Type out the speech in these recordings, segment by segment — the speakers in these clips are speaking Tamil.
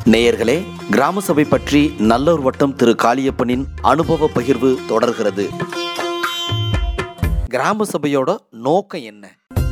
நேயர்களே கிராம சபை பற்றி நல்லூர் வட்டம் திரு காளியப்பனின் அனுபவ பகிர்வு தொடர்கிறது கிராம சபையோட நோக்கம் என்ன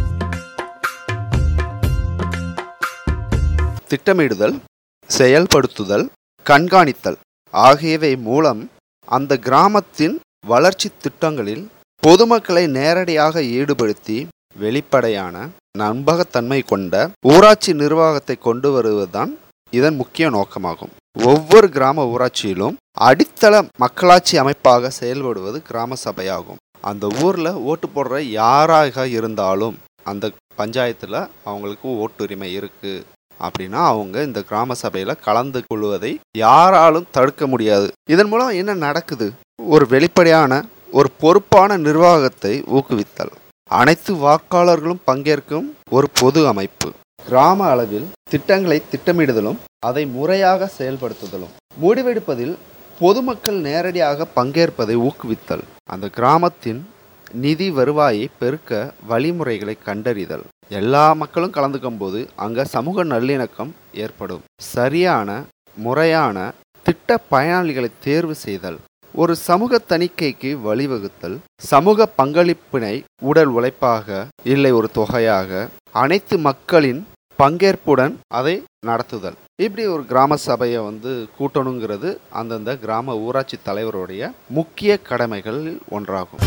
திட்டமிடுதல் செயல்படுத்துதல் கண்காணித்தல் ஆகியவை மூலம் அந்த கிராமத்தின் வளர்ச்சி திட்டங்களில் பொதுமக்களை நேரடியாக ஈடுபடுத்தி வெளிப்படையான நம்பகத்தன்மை கொண்ட ஊராட்சி நிர்வாகத்தை கொண்டு வருவதுதான் இதன் முக்கிய நோக்கமாகும் ஒவ்வொரு கிராம ஊராட்சியிலும் அடித்தள மக்களாட்சி அமைப்பாக செயல்படுவது கிராம சபையாகும் அந்த ஊரில் ஓட்டு போடுற யாராக இருந்தாலும் அந்த பஞ்சாயத்தில் அவங்களுக்கு ஓட்டுரிமை இருக்குது அப்படின்னா அவங்க இந்த கிராம சபையில் கலந்து கொள்வதை யாராலும் தடுக்க முடியாது இதன் மூலம் என்ன நடக்குது ஒரு வெளிப்படையான ஒரு பொறுப்பான நிர்வாகத்தை ஊக்குவித்தல் அனைத்து வாக்காளர்களும் பங்கேற்கும் ஒரு பொது அமைப்பு கிராம அளவில் திட்டங்களை திட்டமிடுதலும் அதை முறையாக செயல்படுத்துதலும் முடிவெடுப்பதில் பொதுமக்கள் நேரடியாக பங்கேற்பதை ஊக்குவித்தல் அந்த கிராமத்தின் நிதி வருவாயை பெருக்க வழிமுறைகளை கண்டறிதல் எல்லா மக்களும் கலந்துக்கும் போது அங்க சமூக நல்லிணக்கம் ஏற்படும் சரியான முறையான திட்ட பயனாளிகளை தேர்வு செய்தல் ஒரு சமூக தணிக்கைக்கு வழிவகுத்தல் சமூக பங்களிப்பினை உடல் உழைப்பாக இல்லை ஒரு தொகையாக அனைத்து மக்களின் பங்கேற்புடன் அதை நடத்துதல் இப்படி ஒரு கிராம சபையை வந்து கூட்டணுங்கிறது அந்தந்த கிராம ஊராட்சி தலைவருடைய முக்கிய கடமைகளில் ஒன்றாகும்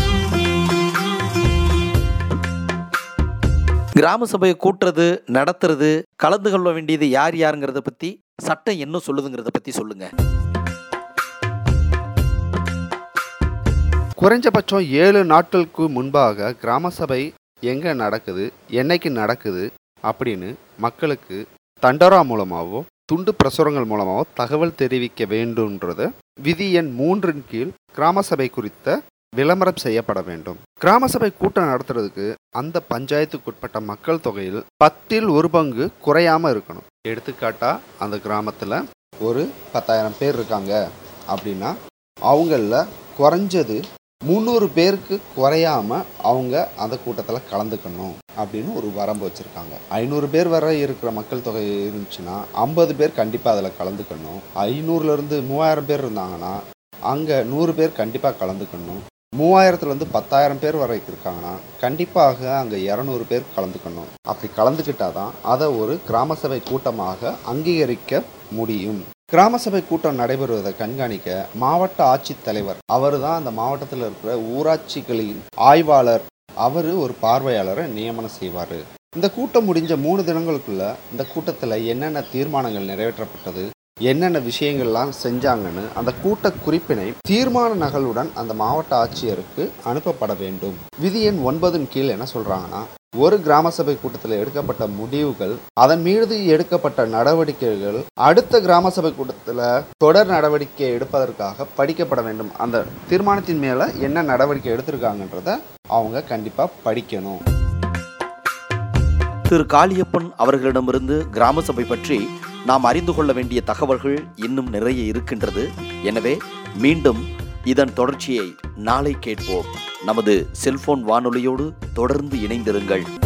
கிராம சபையை கூட்டுறது நடத்துறது கலந்து கொள்ள வேண்டியது யார் யாருங்கிறத பத்தி சட்டம் என்ன சொல்லுதுங்கிறத பத்தி சொல்லுங்க குறைஞ்சபட்சம் ஏழு நாட்களுக்கு முன்பாக கிராம சபை எங்கே நடக்குது என்னைக்கு நடக்குது அப்படின்னு மக்களுக்கு தண்டரா மூலமாகவோ துண்டு பிரசுரங்கள் மூலமாகவோ தகவல் தெரிவிக்க வேண்டும்ன்றது விதி எண் மூன்றின் கீழ் கிராம சபை குறித்த விளம்பரம் செய்யப்பட வேண்டும் கிராம சபை கூட்டம் நடத்துறதுக்கு அந்த பஞ்சாயத்துக்குட்பட்ட மக்கள் தொகையில் பத்தில் ஒரு பங்கு குறையாம இருக்கணும் எடுத்துக்காட்டா அந்த கிராமத்தில் ஒரு பத்தாயிரம் பேர் இருக்காங்க அப்படின்னா அவங்களில் குறைஞ்சது முந்நூறு பேருக்கு குறையாம அவங்க அந்த கூட்டத்தில் கலந்துக்கணும் அப்படின்னு ஒரு வரம்பு வச்சுருக்காங்க ஐநூறு பேர் வரை இருக்கிற மக்கள் தொகை இருந்துச்சுன்னா ஐம்பது பேர் கண்டிப்பாக அதில் கலந்துக்கணும் ஐநூறுலேருந்து மூவாயிரம் பேர் இருந்தாங்கன்னா அங்கே நூறு பேர் கண்டிப்பாக கலந்துக்கணும் மூவாயிரத்துலேருந்து பத்தாயிரம் பேர் வரைக்கும் இருக்காங்கன்னா கண்டிப்பாக அங்கே இரநூறு பேர் கலந்துக்கணும் அப்படி கலந்துக்கிட்டாதான் அதை ஒரு கிராம சபை கூட்டமாக அங்கீகரிக்க முடியும் கிராம சபை கூட்டம் நடைபெறுவதை கண்காணிக்க மாவட்ட ஆட்சித்தலைவர் அவர் தான் அந்த மாவட்டத்தில் இருக்கிற ஊராட்சிகளின் ஆய்வாளர் அவர் ஒரு பார்வையாளரை நியமனம் செய்வார் இந்த கூட்டம் முடிஞ்ச மூணு தினங்களுக்குள்ள இந்த கூட்டத்தில் என்னென்ன தீர்மானங்கள் நிறைவேற்றப்பட்டது என்னென்ன விஷயங்கள்லாம் செஞ்சாங்கன்னு அந்த கூட்ட குறிப்பினை தீர்மான நகலுடன் அந்த மாவட்ட ஆட்சியருக்கு அனுப்பப்பட வேண்டும் விதி எண் ஒன்பதின் கீழ் என்ன சொல்றாங்கன்னா ஒரு கிராம சபை கூட்டத்தில் எடுக்கப்பட்ட முடிவுகள் அதன் மீது எடுக்கப்பட்ட நடவடிக்கைகள் அடுத்த கிராம சபை கூட்டத்தில் தொடர் நடவடிக்கை எடுப்பதற்காக படிக்கப்பட வேண்டும் அந்த தீர்மானத்தின் மேல என்ன நடவடிக்கை எடுத்திருக்காங்கன்றத அவங்க கண்டிப்பா படிக்கணும் திரு காளியப்பன் அவர்களிடமிருந்து கிராம சபை பற்றி நாம் அறிந்து கொள்ள வேண்டிய தகவல்கள் இன்னும் நிறைய இருக்கின்றது எனவே மீண்டும் இதன் தொடர்ச்சியை நாளை கேட்போம் நமது செல்போன் வானொலியோடு தொடர்ந்து இணைந்திருங்கள்